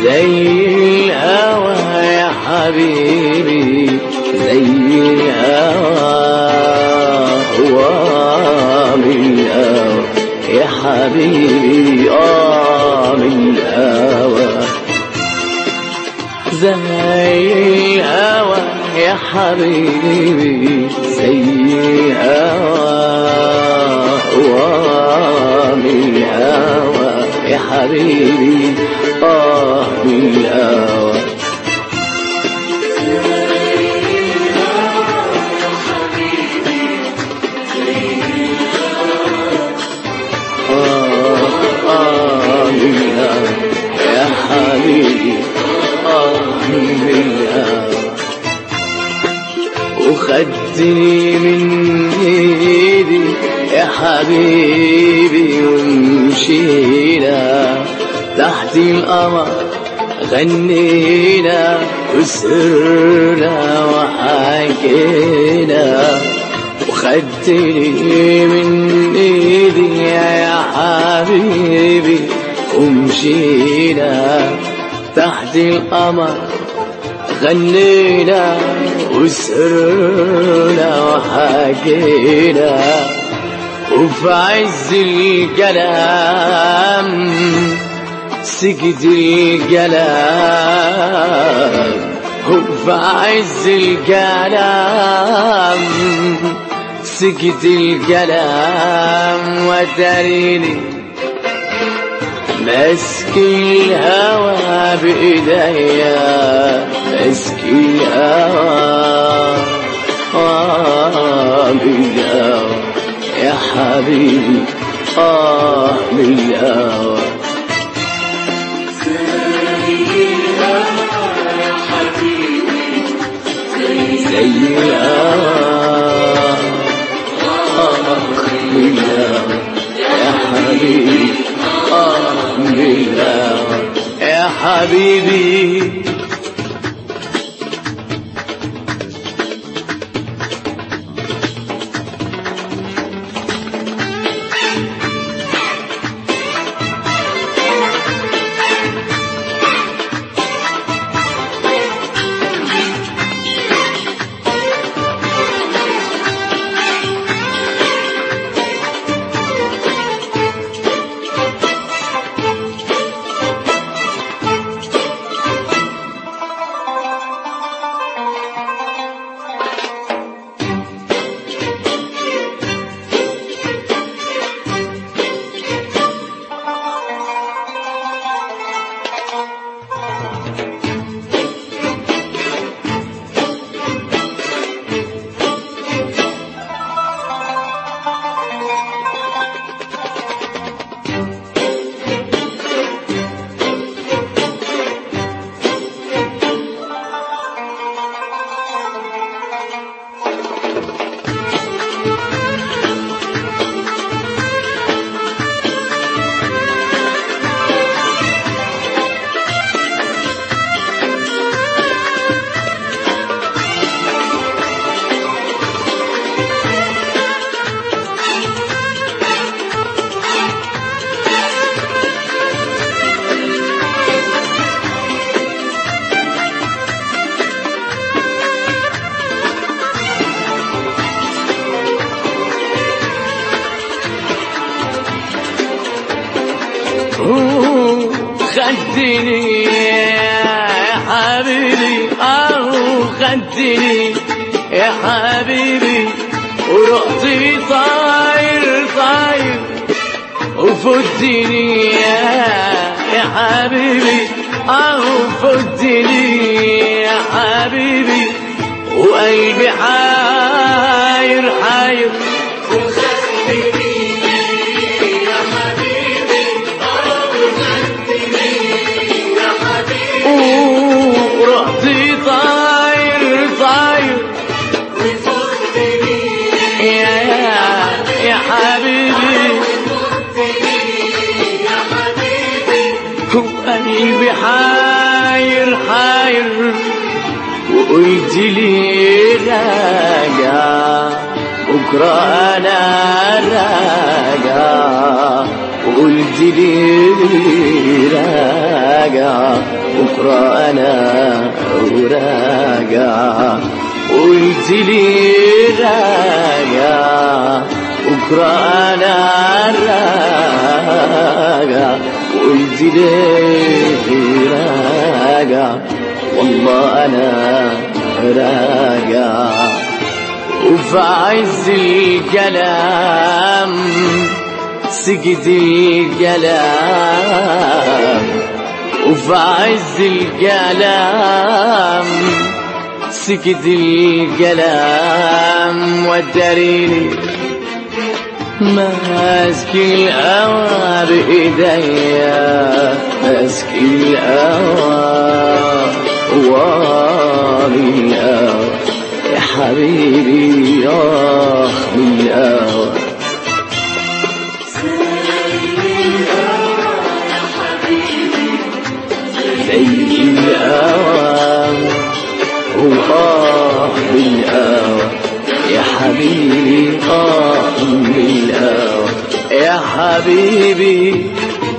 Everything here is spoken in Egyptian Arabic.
زي الهوى يا حبيبي زي الهوى هو من الهوى يا حبيبي آه من الهوى زي الهوى يا حبيبي زي الهوى هو من الهوى يا حبيبي آه من الهوى آه آه من الهوى يا حبيبي آه من الهوى وخدتني من ايدي يا حبيبي ومشينا تحت القمر غنينا وسرنا وحكينا وخدتني من ايدي يا حبيبي ومشينا تحت القمر غنينا وسرنا وحكينا وفي عز الكلام سكت الكلام وفي عز الكلام سكت الكلام وتريني مسك الهوى بإيديا مسك الهوى آه بالهوى يا حبيبي آه بالهوى زي الهوى آه بالهوى يا حبيبي آه بالهوى يا حبيبي خدني يا حبيبي اه خدني يا حبيبي ورحت طاير طاير وفدني يا يا حبيبي اه فدني يا حبيبي وقلبي حاير حاير ورحت طاير طاير يا يا حبيبي وقلبي حاير حاير وقلت لي راجع بكرة أنا راجع وقلت لي راجع بكرة أنا وراجع قلت لي راجع بكرة أنا راجع قلت لي راجع والله أنا راجع وفي عز الكلام سكت الكلام وفي عز الكلام سكت الكلام وداريني ماسك الهوى بإيديا ماسك الهوى وامي الهوى يا حبيبي يا من الهوى زي الهوى وآه بالهوى يا حبيبي آه بالهوى يا حبيبي